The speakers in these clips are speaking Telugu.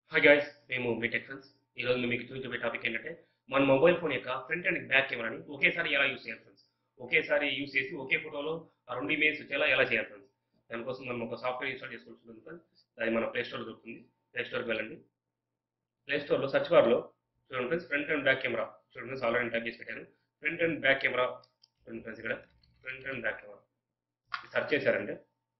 హాయ్ గైస్ మేము మీ టెక్ ఫ్రెండ్స్ ఈరోజు మేము మీకు చూపించే టాపిక్ ఏంటంటే మన మొబైల్ ఫోన్ యొక్క ఫ్రంట్ అండ్ బ్యాక్ కెమెరాని ఒకేసారి ఎలా యూస్ చేయాలి ఫ్రెండ్స్ ఒకేసారి యూస్ చేసి ఒకే ఫోటోలో ఆ రెండు ఇమేజ్ వచ్చేలా ఎలా చేయాలి ఫ్రెండ్స్ దానికోసం మనం ఒక సాఫ్ట్వేర్ ఇన్స్టాల్ చేసుకోవచ్చు ఫ్రెండ్స్ అది మన ప్లే స్టోర్ దొరుకుతుంది ప్లే స్టోర్కి వెళ్ళండి ప్లే స్టోర్లో సర్చ్ బార్లో చూడండి friends front and back camera చూడండి ఫ్రెండ్స్ ఆల్రెడీ టైప్ చేసి పెట్టాను ఫ్రంట్ అండ్ బ్యాక్ కెమెరా చూడండి ఫ్రెండ్స్ ఇక్కడ front and back camera search చేశారంటే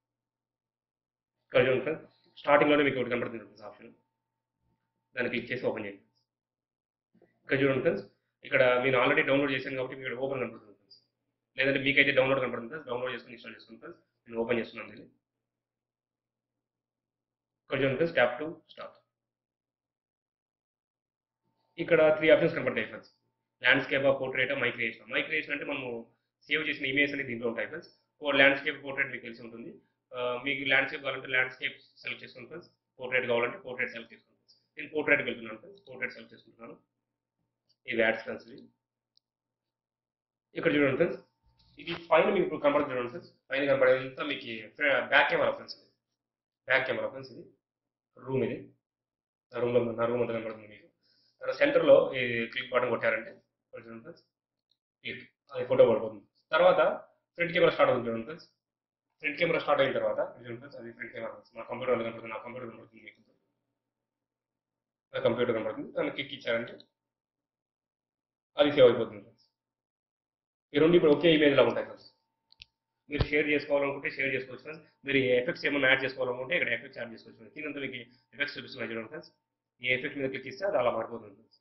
ఇక్కడ చూడండి ఫ్రెండ్స్ స్టార్టింగ్లోనే మీకు ఒకటి కనబడుతుంది ఫ్రెండ్స్ ఆప్షన్ దాన్ని క్లిక్ చేసి ఓపెన్ చేయండి ఇక్కడ చూడండి ఫ్రెండ్స్ ఇక్కడ మీరు ఆల్రెడీ డౌన్లోడ్ చేశాను కాబట్టి మీకు ఓపెన్ కనపడుతుంది ఫ్రెండ్స్ లేదంటే మీకైతే డౌన్లోడ్ కనపడుతుంది ఫ్రెండ్స్ డౌన్లోడ్ చేసుకుని ఇన్స్టాల్ చేసుకుని ఫ్రెండ్స్ నేను ఓపెన్ చేస్తున్నాను దీన్ని ఇక్కడ చూడండి ఫ్రెండ్స్ ట్యాప్ టు స్టార్ట్ ఇక్కడ త్రీ ఆప్షన్స్ కనపడతాయి friends landscape portrait my creation my creation అంటే మనము సేవ్ చేసిన ఇమేజ్ అనేది దీంట్లో ఉంటాయి ఫ్రెండ్స్ ల్యాండ్స్కేప్ పోర్ట్రేట్ మీకు తెలిసి ఉంటుంది ఆ, మీకు ల్యాండ్స్కేప్ కావాలంటే ల్యాండ్స్కేప్ సెలెక్ట్ చేసుకోండి ఫ్రెండ్స్ పోర్ట్రేట్ కావాలంటే పోర్ట్రేట్ సెలెక్ట్ చేసుకోండి ఫ్రెండ్స్ నేను పోర్ట్రేట్కి వెళ్తున్నాను ఫ్రెండ్స్ పోర్ట్రేట్ సెలెక్ట్ చేసుకుంటున్నాను ఇవి యాడ్స్ ఫ్రెండ్స్ ఇవి ఇక్కడ చూడండి ఫ్రెండ్స్ ఇది పైన మీకు ఇప్పుడు కనబడుతుంది చూడండి ఫ్రెండ్స్ పైన కనబడేదంతా మీకు బ్యాక్ కెమెరా ఫ్రెండ్స్ ఇది బ్యాక్ కెమెరా ఫ్రెండ్స్ ఇది రూమ్ ఇది నా రూమ్లో నా రూమ్ అంతా కనబడుతుంది మీకు తర్వాత సెంటర్లో ఈ క్లిక్ బటన్ కొట్టారంటే ఇక్కడ చూడండి ఫ్రెండ్స్ క్లిక్ అది ఫోటో పడిపోతుంది తర్వాత ఫ్రంట్ కెమెరా స్టార్ట్ అవుతుంది చూడండి ఫ్రెండ్స్ ఫ్రంట్ కెమెరా స్టార్ట్ అయిన తర్వాత ఇది చూడండి ఫ్రెండ్స్ అది ఫ్రంట్ కెమెరా నా కంప్యూటర్ కనబడుతుంది నా కంప్యూటర్ కనబడుతుంది మీకు నా కంప్యూటర్ కనబడుతుంది దాన్ని క్లిక్ ఇచ్చారంటే అది సేవ్ అయిపోతుంది ఫ్రెండ్స్ ఈ రెండు ఇప్పుడు ఒకే ఇమేజ్ లా ఉంటాయి ఫ్రెండ్స్ మీరు షేర్ చేసుకోవాలనుకుంటే షేర్ చేసుకోవచ్చు ఫ్రెండ్స్ మీరు ఎఫెక్ట్స్ ఏమైనా యాడ్ చేసుకోవాలనుకుంటే ఇక్కడ ఎఫెక్ట్స్ యాడ్ చేసుకోవచ్చు ఫ్రెండ్స్ కింద మీకు ఎఫెక్ట్స్ చూపిస్తున్నాయి చూడండి ఫ్రెండ్స్ ఈ ఎఫెక్ట్ మీద క్లిక్ ఇస్తే అది అలా మారిపోతుంది ఫ్రెండ్స్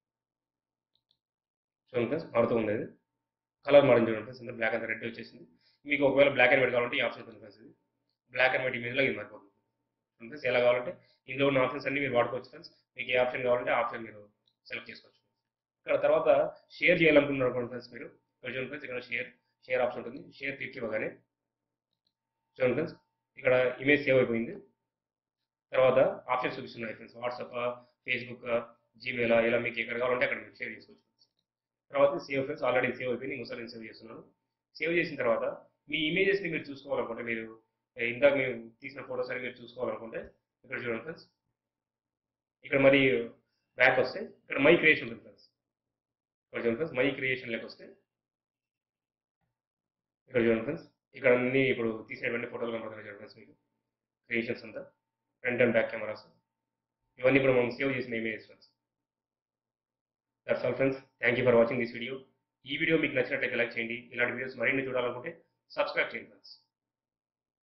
చూడండి ఫ్రెండ్స్ మారుతూ ఉంది అది కలర్ మారింది చూడండి ఫ్రెండ్స్ ఇంత బ్లాక్ అండ్ రెడ్ వచ్చేసింది మీకు ఒకవేళ బ్లాక్ అండ్ వైట్ కావాలంటే ఈ ఆప్షన్ ఉంటుంది ఫ్రెండ్స్ ఇది బ్లాక్ అండ్ వైట్ ఇమేజ్లో ఇది మారిపోతుంది చూడండి ఫ్రెండ్స్ ఎలా కావాలంటే ఇందులో ఉన్న ఆప్షన్స్ అన్ని మీరు వాడుకోవచ్చు ఫ్రెండ్స్ మీకు ఏ ఆప్షన్ కావాలంటే ఆ ఆప్షన్ మీరు సెలెక్ట్ చేసుకోవచ్చు ఇక్కడ తర్వాత షేర్ చేయాలనుకున్నారు అనుకోండి ఫ్రెండ్స్ మీరు ఇక్కడ చూడండి ఫ్రెండ్స్ ఇక్కడ షేర్ షేర్ ఆప్షన్ ఉంటుంది షేర్ క్లిక్ ఇవ్వగానే చూడండి ఫ్రెండ్స్ ఇక్కడ ఇమేజ్ సేవ్ అయిపోయింది తర్వాత ఆప్షన్స్ చూపిస్తున్నాయి ఫ్రెండ్స్ వాట్సాప్ ఫేస్బుక్ జీమెయిల్ ఇలా మీకు ఎక్కడ కావాలంటే అక్కడ మీరు షేర్ చేసుకోవచ్చు తర్వాత సేవ్ ఫ్రెండ్స్ ఆల్రెడీ సేవ్ అయిపోయింది ఇంకోసారి నేను సేవ్ చేస్తున్నాను సేవ్ చేసిన తర్వాత మీ ఇమేజెస్ని మీరు చూసుకోవాలనుకుంటే మీరు ఏ, ఇందాక మేము తీసిన ఫొటోస్ అని మీరు చూసుకోవాలనుకుంటే ఇక్కడ చూడండి ఫ్రెండ్స్ ఇక్కడ మరి బ్యాక్ వస్తే ఇక్కడ మై క్రియేషన్ ఉంటుంది ఫ్రెండ్స్ ఇక్కడ చూడండి ఫ్రెండ్స్ మై క్రియేషన్ లెక్క వస్తే ఇక్కడ చూడండి ఫ్రెండ్స్ ఇక్కడ అన్ని ఇప్పుడు తీసినటువంటి ఫోటోలు కనబడుతున్నాయి చూడండి ఫ్రెండ్స్ మీకు క్రియేషన్స్ అంతా ఫ్రంట్ అండ్ బ్యాక్ కెమెరాస్ ఇవన్నీ ఇప్పుడు మనం సేవ్ చేసిన images friends that's all friends thank you for watching this video ఈ వీడియో మీకు నచ్చినట్లయితే లైక్ చేయండి ఇలాంటి వీడియోస్ మరిన్ని చూడాలనుకుంటే సబ్స్క్రైబ్ చేయండి ఫ్రెండ్స్